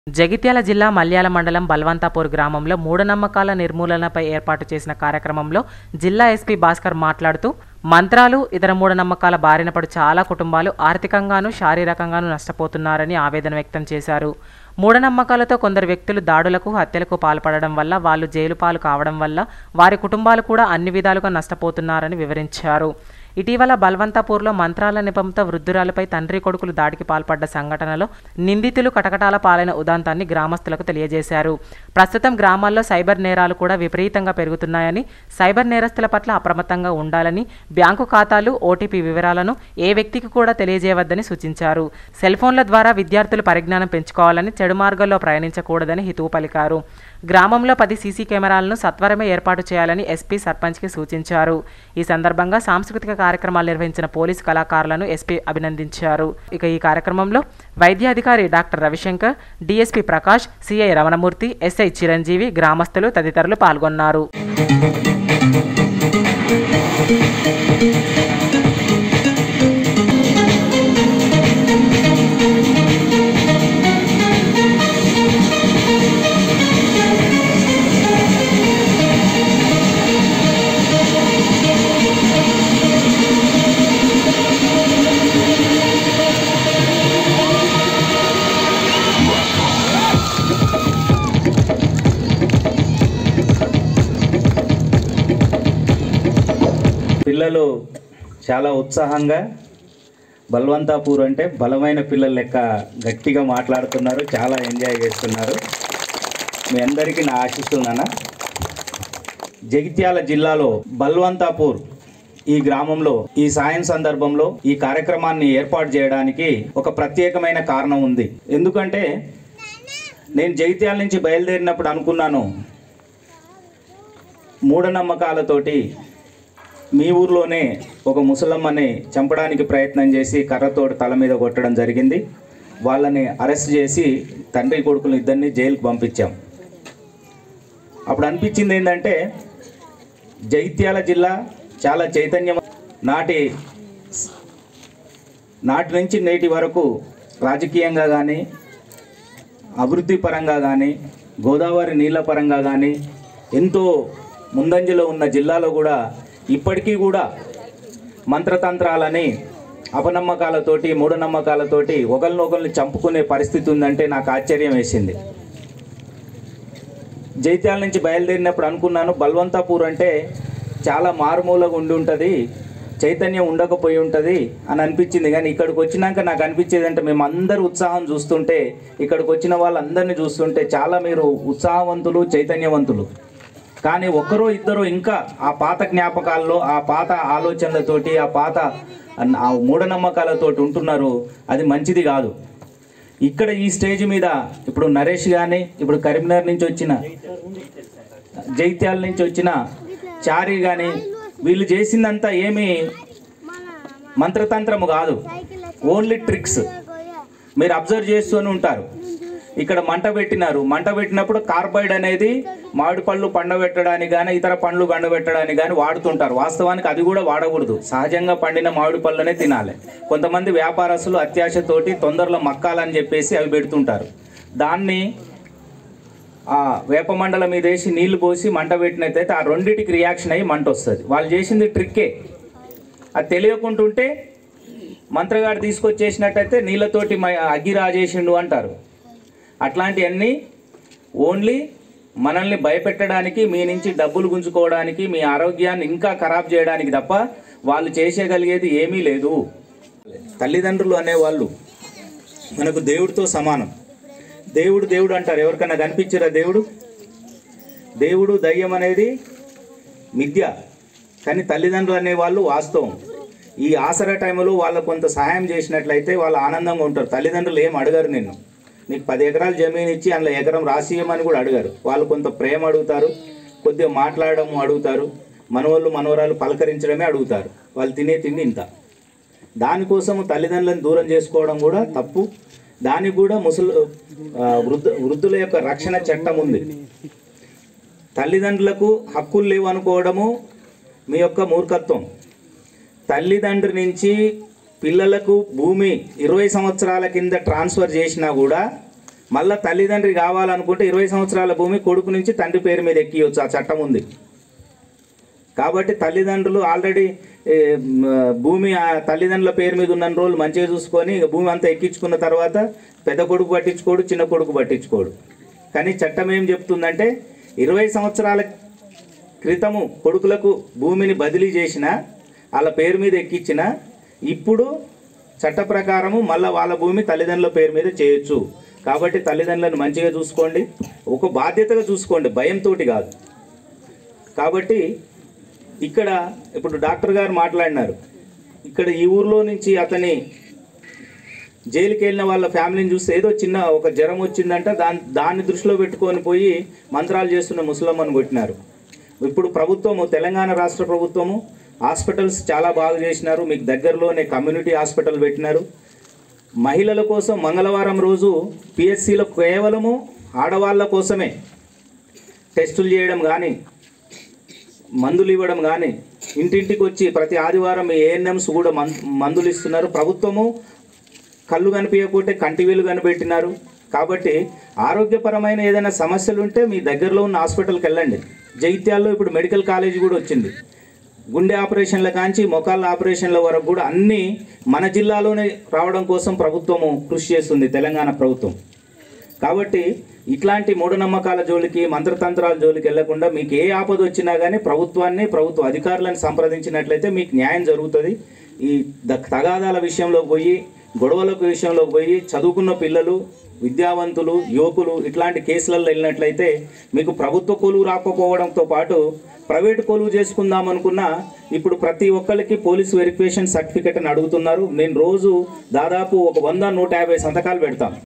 జగిత్యాల జిల్లా మల్యాల మండలం బల్వంతాపూర్ గ్రామంలో మూఢనమ్మకాల నిర్మూలనపై ఏర్పాటు చేసిన కార్యక్రమంలో జిల్లా ఎస్పీ భాస్కర్ మాట్లాడుతూ మంత్రాలు ఇతర మూఢనమ్మకాల బారిన పడు చాలా కుటుంబాలు ఆర్థికంగానూ శారీరకంగానూ నష్టపోతున్నారని ఆవేదన వ్యక్తం చేశారు మూఢనమ్మకాలతో కొందరు వ్యక్తులు దాడులకు హత్యలకు పాల్పడడం వల్ల వాళ్ళు జైలు పాలు కావడం వల్ల వారి కుటుంబాలు కూడా అన్ని విధాలుగా నష్టపోతున్నారని వివరించారు ఇటీవల బల్వంతపూర్లో మంత్రాల నెపంతో వృద్ధురాలపై తండ్రి కొడుకులు దాడికి పాల్పడ్డ సంఘటనలో నిందితులు కటకటాల పాలైన ఉదాంతాన్ని గ్రామస్తులకు తెలియజేశారు ప్రస్తుతం గ్రామాల్లో సైబర్ నేరాలు కూడా విపరీతంగా పెరుగుతున్నాయని సైబర్ నేరస్తుల పట్ల అప్రమత్తంగా ఉండాలని బ్యాంకు ఖాతాలు ఓటీపీ వివరాలను ఏ వ్యక్తికి కూడా తెలియజేయవద్దని సూచించారు సెల్ ఫోన్ల ద్వారా విద్యార్థులు పరిజ్ఞానం పెంచుకోవాలని చెడు మార్గంలో ప్రయాణించకూడదని హితవు పలికారు గ్రామంలో పది సీసీ కెమెరాలను సత్వరమే ఏర్పాటు చేయాలని ఎస్పీ సర్పంచ్కి సూచించారు ఈ సందర్భంగా సాంస్కృతిక కార్యక్రమాలు నిర్వహించిన పోలీసు కళాకారులను ఎస్పీ అభినందించారు ఇక ఈ కార్యక్రమంలో వైద్య అధికారి doctor Ravishankar DSP Prakash CI Ramanamurthy SI Chiranjeevi గ్రామస్తులు తదితరులు పాల్గొన్నారు పిల్లలు చాలా ఉత్సాహంగా బల్వంతాపూర్ అంటే బలమైన పిల్లల లెక్క గట్టిగా మాట్లాడుతున్నారు చాలా ఎంజాయ్ చేస్తున్నారు మీ అందరికీ నా ఆశిస్తులు నాన్న జగిత్యాల జిల్లాలో బల్వంతాపూర్ ఈ గ్రామంలో ఈ సాయం సందర్భంలో ఈ కార్యక్రమాన్ని ఏర్పాటు చేయడానికి ఒక ప్రత్యేకమైన కారణం ఉంది ఎందుకంటే నేను జగిత్యాల నుంచి బయలుదేరినప్పుడు అనుకున్నాను మూఢనమ్మకాలతోటి మీ ఊర్లోనే ఒక ముసలమ్మని చంపడానికి ప్రయత్నం చేసి కర్రతోటి తల మీద కొట్టడం జరిగింది వాళ్ళని అరెస్ట్ చేసి తండ్రి కొడుకులు ఇద్దరిని జైలుకు పంపించాం అప్పుడు అనిపించింది ఏంటంటే జగిత్యాల జిల్లా చాలా చైతన్యం నాటి నాటి నుంచి నేటి వరకు రాజకీయంగా కానీ అభివృద్ధి పరంగా కానీ గోదావరి నీళ్ళ పరంగా కానీ ఎంతో ముందంజలో ఉన్న జిల్లాలో కూడా ఇప్పటికీ కూడా మంత్రతంత్రాలని అపనమ్మకాలతోటి మూఢనమ్మకాలతోటి ఒకరినొకరిని చంపుకునే పరిస్థితి ఉందంటే నాకు ఆశ్చర్యం వేసింది జైత్యాల నుంచి బయలుదేరినప్పుడు అనుకున్నాను బల్వంతాపూర్ అంటే చాలా మారుమూలగా ఉండి ఉంటుంది చైతన్యం ఉండకపోయి ఉంటుంది అని అనిపించింది కానీ ఇక్కడికి వచ్చినాక నాకు అనిపించేది అంటే మేము అందరు ఉత్సాహం చూస్తుంటే ఇక్కడికి వచ్చిన వాళ్ళందరినీ చూస్తుంటే చాలా మీరు ఉత్సాహవంతులు చైతన్యవంతులు కానీ ఒక్కరో ఇద్దరు ఇంకా ఆ పాత జ్ఞాపకాల్లో ఆ పాత ఆలోచనలతోటి ఆ పాత ఆ మూఢనమ్మకాలతోటి ఉంటున్నారు అది మంచిది కాదు ఇక్కడ ఈ స్టేజ్ మీద ఇప్పుడు నరేష్ కానీ ఇప్పుడు కరీంనగర్ నుంచి వచ్చిన జైత్యాల నుంచి వచ్చిన చారి కానీ వీళ్ళు చేసిందంతా ఏమి మంత్రతంత్రము కాదు ఓన్లీ ట్రిక్స్ మీరు అబ్జర్వ్ చేస్తూనే ఉంటారు ఇక్కడ మంట పెట్టినారు మంట పెట్టినప్పుడు కార్బైడ్ అనేది మామిడి పళ్ళు పండబెట్టడానికి కానీ ఇతర పండ్లు పండబెట్టడానికి కానీ వాడుతుంటారు వాస్తవానికి అది కూడా వాడకూడదు సహజంగా పండిన మామిడి పళ్ళనే తినాలి కొంతమంది వ్యాపారస్తులు అత్యాశతోటి తొందరలో మక్కాలని చెప్పేసి అవి పెడుతుంటారు దాన్ని ఆ వేప మండలం మీద వేసి నీళ్లు పోసి మంట పెట్టినట్టయితే ఆ రెండింటికి రియాక్షన్ అయ్యి మంట వస్తుంది వాళ్ళు చేసింది ట్రిక్కే అది తెలియకుంటుంటే మంత్రగాడు తీసుకొచ్చేసినట్టయితే నీళ్ళతోటి మ- అగ్గి రాజేసిండు అంటారు అట్లాంటివన్నీ ఓన్లీ మనల్ని భయపెట్టడానికి మీ నుంచి డబ్బులు గుంజుకోవడానికి మీ ఆరోగ్యాన్ని ఇంకా ఖరాబ్ చేయడానికి తప్ప వాళ్ళు చేసేయగలిగేది ఏమీ లేదు తల్లిదండ్రులు అనేవాళ్ళు మనకు దేవుడితో సమానం దేవుడు దేవుడు అంటారు ఎవరికన్నా కనిపించరా దేవుడు దేవుడు దయ్యం అనేది మిథ్య కానీ తల్లిదండ్రులు అనేవాళ్ళు వాస్తవం ఈ ఆసరా టైంలో వాళ్ళకు కొంత సహాయం చేసినట్లయితే వాళ్ళు ఆనందంగా ఉంటారు తల్లిదండ్రులు ఏం అడగరు నిన్ను నీకు పది ఎకరాలు జమీన్ ఇచ్చి అందులో ఎకరం రాసియమని కూడా అడగరు వాళ్ళు కొంత ప్రేమ అడుగుతారు కొద్దిగా మాట్లాడడం అడుగుతారు మనవాళ్ళు మనవరాలు పలకరించడమే అడుగుతారు వాళ్ళు తినే తిండి ఇంత దానికోసం తల్లిదండ్రులను దూరం చేసుకోవడం కూడా తప్పు దానికి కూడా ముసలు ఆ, వృద్ధ వృద్ధుల యొక్క రక్షణ చట్టం ఉంది తల్లిదండ్రులకు హక్కులు లేవు అనుకోవడము మీ యొక్క మూర్ఖత్వం తల్లిదండ్రి నుంచి పిల్లలకు భూమి ఇరవై సంవత్సరాల కింద ట్రాన్స్ఫర్ చేసినా కూడా మళ్ళా తల్లిదండ్రి కావాలనుకుంటే ఇరవై సంవత్సరాల భూమి కొడుకు నుంచి తండ్రి పేరు మీద ఎక్కియొచ్చు ఆ చట్టం ఉంది కాబట్టి తల్లిదండ్రులు ఆల్రెడీ ఏ, మ్, భూమి ఆ తల్లిదండ్రుల పేరు మీద ఉన్న రోజులు మంచిగా చూసుకొని ఇక భూమి అంతా ఎక్కించుకున్న తర్వాత పెద్ద కొడుకు పట్టించుకోడు చిన్న కొడుకు పట్టించుకోడు కానీ చట్టం ఏం చెప్తుందంటే ఇరవై సంవత్సరాల క్రితము కొడుకులకు భూమిని బదిలీ చేసిన వాళ్ళ పేరు మీద ఎక్కించిన ఇప్పుడు చట్ట ప్రకారము మళ్ళీ వాళ్ళ భూమి తల్లిదండ్రుల పేరు మీద చేయొచ్చు కాబట్టి తల్లిదండ్రులను మంచిగా చూసుకోండి ఒక బాధ్యతగా చూసుకోండి భయంతో కాదు కాబట్టి ఇక్కడ ఇప్పుడు డాక్టర్ గారు మాట్లాడినారు ఇక్కడ ఈ ఊర్లో నుంచి అతని జైలుకి వెళ్ళిన వాళ్ళ ఫ్యామిలీని చూస్తే ఏదో చిన్న ఒక జ్వరం వచ్చిందంట దాని దాన్ని దృష్టిలో పెట్టుకొని పోయి మంత్రాలు చేస్తున్న ముసలమ్మను కొట్టినారు ఇప్పుడు ప్రభుత్వము తెలంగాణ రాష్ట్ర ప్రభుత్వము హాస్పిటల్స్ చాలా బాగా చేసినారు మీకు దగ్గరలోనే కమ్యూనిటీ హాస్పిటల్ పెట్టినారు మహిళల కోసం మంగళవారం రోజు పిహెచ్సిలో కేవలము ఆడవాళ్ళ కోసమే టెస్టులు చేయడం కానీ మందులు ఇవ్వడం కానీ ఇంటింటికి వచ్చి ప్రతి ఆదివారం ఏఎన్ఎంస్ కూడా మం మందులు ఇస్తున్నారు ప్రభుత్వము కళ్ళు కనిపించకుంటే కంటి వేలు కనిపెట్టినారు కాబట్టి ఆరోగ్యపరమైన ఏదైనా సమస్యలు ఉంటే మీ దగ్గరలో ఉన్న హాస్పిటల్కి వెళ్ళండి జైత్యాల్లో ఇప్పుడు మెడికల్ కాలేజ్ కూడా వచ్చింది గుండె ఆపరేషన్ల కాంచి మొకాళ్ళ ఆపరేషన్ల వరకు కూడా అన్నీ మన జిల్లాలోనే రావడం కోసం ప్రభుత్వము కృషి చేస్తుంది తెలంగాణ ప్రభుత్వం కాబట్టి ఇట్లాంటి మూఢనమ్మకాల జోలికి మంత్రతంత్రాల జోలికి వెళ్లకుండా మీకు ఏ ఆపద వచ్చినా కానీ ప్రభుత్వాన్ని ప్రభుత్వ అధికారులను సంప్రదించినట్లయితే మీకు న్యాయం జరుగుతుంది ఈ ద- తగాదాల విషయంలో పోయి గొడవలకు విషయంలో పోయి చదువుకున్న పిల్లలు విద్యావంతులు యువకులు ఇట్లాంటి కేసులలో వెళ్ళినట్లయితే మీకు ప్రభుత్వ కొలువు రాకపోవడంతో పాటు ప్రైవేట్ కొలువు చేసుకుందాం అనుకున్నా ఇప్పుడు ప్రతి ఒక్కరికి పోలీస్ వెరిఫికేషన్ సర్టిఫికేట్ అని అడుగుతున్నారు నేను రోజు దాదాపు ఒక వంద నూట యాభై సంతకాలు పెడతాను